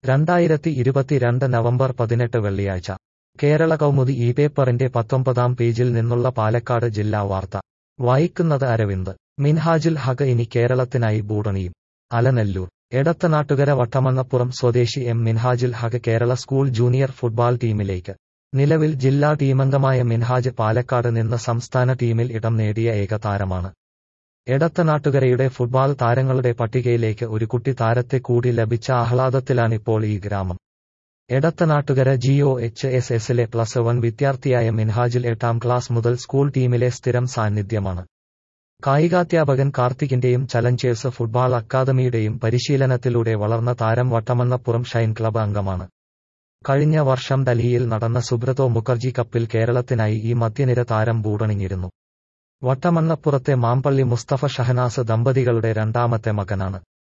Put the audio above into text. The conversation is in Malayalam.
രണ്ടായിരത്തി ഇരുപത്തിരണ്ട് നവംബർ പതിനെട്ട് വെള്ളിയാഴ്ച കേരള കൗമുദി ഈ പേപ്പറിന്റെ പത്തൊമ്പതാം പേജിൽ നിന്നുള്ള പാലക്കാട് ജില്ലാ വാർത്ത വായിക്കുന്നത് അരവിന്ദ് മിൻഹാജുൽ ഹഖ് ഇനി കേരളത്തിനായി ബൂടണിയും അലനല്ലൂർ എടത്തനാട്ടുകര വട്ടമണ്ണപ്പുറം സ്വദേശി M Minhajul Haq Kerala school junior football ടീമിലേക്ക് നിലവിൽ ജില്ലാ ടീമംഗമായ മിൻഹാജ് പാലക്കാട് നിന്ന് സംസ്ഥാന ടീമിൽ ഇടം നേടിയ ഏക താരമാണ് എടത്തനാട്ടുകരയുടെ ഫുട്ബോൾ താരങ്ങളുടെ പട്ടികയിലേക്ക് ഒരു കുട്ടി താരത്തെ കൂടി ലഭിച്ച ആഹ്ലാദത്തിലാണിപ്പോൾ ഈ ഗ്രാമം എടത്തനാട്ടുകര ജിഒ എച്ച് എസ് എസിലെ പ്ലസ് വൺ വിദ്യാർത്ഥിയായ മിൻഹാജിൽ എട്ടാം ക്ലാസ് മുതൽ സ്കൂൾ ടീമിലെ സ്ഥിരം സാന്നിധ്യമാണ് കായികാധ്യാപകൻ കാർത്തികിന്റെയും ചലഞ്ചേഴ്സ് ഫുട്ബോൾ അക്കാദമിയുടെയും പരിശീലനത്തിലൂടെ വളർന്ന താരം വട്ടമണ്ണപ്പുറം ഷൈൻ ക്ലബ് അംഗമാണ് കഴിഞ്ഞ വർഷം ഡൽഹിയിൽ നടന്ന സുബ്രതോ മുഖർജി കപ്പിൽ കേരളത്തിനായി ഈ മധ്യനിര താരം ബൂടണിഞ്ഞിരുന്നു വട്ടമണ്ണപ്പുറത്തെ മാമ്പള്ളി മുസ്തഫ ഷഹനാസ് ദമ്പതികളുടെ രണ്ടാമത്തെ മകനാണ്